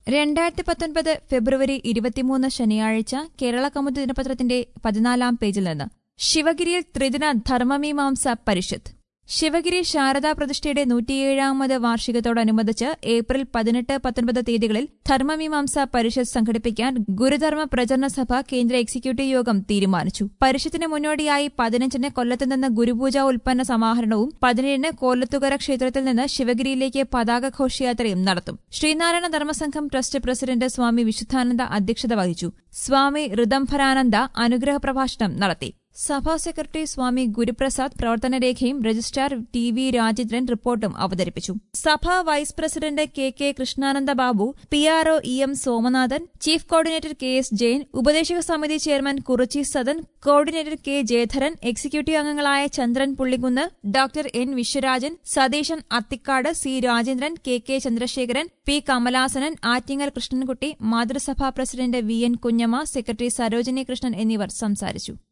രണ്ടായിരത്തി പത്തൊൻപത് ഫെബ്രുവരി ഇരുപത്തിമൂന്ന് ശനിയാഴ്ച കേരള കൗമുദി ദിനപത്രത്തിന്റെ പതിനാലാം പേജിൽ നിന്ന് ശിവഗിരിയിൽ ത്രിദിന ധർമ്മമീമാംസ പരിഷത്ത് ശിവഗിരി ശാരദാ പ്രതിഷ്ഠയുടെ നൂറ്റിയേഴാമത് വാർഷികത്തോടനുബന്ധിച്ച് ഏപ്രിൽ പതിനെട്ട് പത്തൊൻപത് തീയതികളിൽ ധർമ്മമീമാംസ പരിഷത്ത് സംഘടിപ്പിക്കാൻ ഗുരുധർമ്മ പ്രചരണ സഭ കേന്ദ്ര എക്സിക്യൂട്ടീവ് യോഗം തീരുമാനിച്ചു പരിഷത്തിന് മുന്നോടിയായി പതിനഞ്ചിന് കൊല്ലത്ത് നിന്ന് ഗുരുപൂജ ഉൽപ്പന്ന സമാഹരണവും പതിനേഴിന് കോലത്തുകര ക്ഷേത്രത്തിൽ നിന്ന് ശിവഗിരിയിലേക്ക് പതാക ഘോഷയാത്രയും നടത്തും ശ്രീനാരായണ ധർമ്മസംഘം ട്രസ്റ്റ് പ്രസിഡന്റ് സ്വാമി വിശുദ്ധാനന്ദ അധ്യക്ഷത വഹിച്ചു സ്വാമി ഋതംഭരാനന്ദ അനുഗ്രഹ പ്രഭാഷണം നടത്തി സഭാ സെക്രട്ടറി സ്വാമി ഗുരുപ്രസാദ് പ്രവർത്തനരേഖയും രജിസ്ട്രാർ ടി വി രാജേന്ദ്രൻ റിപ്പോർട്ടും അവതരിപ്പിച്ചു സഭാ vice president K K Krishnananda Babu P R O E M Somanathan chief coordinator K S Jain ഉപദേശക സമിതി chairman Kurichi Sadan coordinator K Jayadharan executive അംഗങ്ങളായ Chandran Pullikkunnu doctor N Vishwarajan Satheesan Athikkad C Rajendran K K Chandrasekharan P Kamalasanan Attingal Krishnankutty മാതൃസഭാ president V N Kunjamma secretary Sarojini Krishnan എന്നിവർ സംസാരിച്ചു